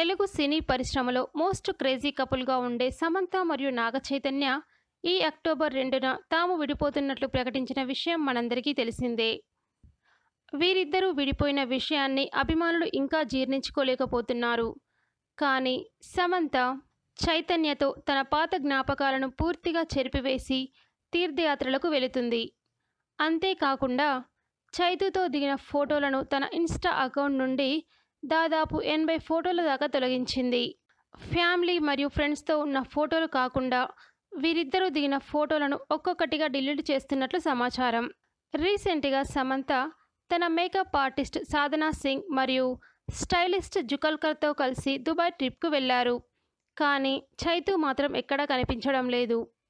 తెలుగు సినీ పరిశ్రమలో most crazy కపుల్గా ఉండే సమంత మరియు నాగ చైతన్య ఈ అక్టోబర్ రెండున తాము విడిపోతున్నట్లు ప్రకటించిన విషయం మనందరికీ తెలిసిందే వీరిద్దరూ విడిపోయిన విషయాన్ని అభిమానులు ఇంకా జీర్ణించుకోలేకపోతున్నారు కానీ సమంత చైతన్యతో తన పాత జ్ఞాపకాలను పూర్తిగా చెరిపివేసి తీర్థయాత్రలకు వెళుతుంది అంతేకాకుండా చైతుతో దిగిన ఫోటోలను తన ఇన్స్టా అకౌంట్ నుండి దాదాపు ఎనభై ఫోటోల దాకా తొలగించింది ఫ్యామిలీ మరియు ఫ్రెండ్స్తో ఉన్న ఫోటోలు కాకుండా వీరిద్దరూ దిగిన ఫోటోలను ఒక్కొక్కటిగా డిలీట్ చేస్తున్నట్లు సమాచారం రీసెంట్గా సమంత తన మేకప్ ఆర్టిస్ట్ సాధనా సింగ్ మరియు స్టైలిస్ట్ జుకల్కర్తో కలిసి దుబాయ్ ట్రిప్కు వెళ్లారు కానీ చైతు మాత్రం ఎక్కడా కనిపించడం లేదు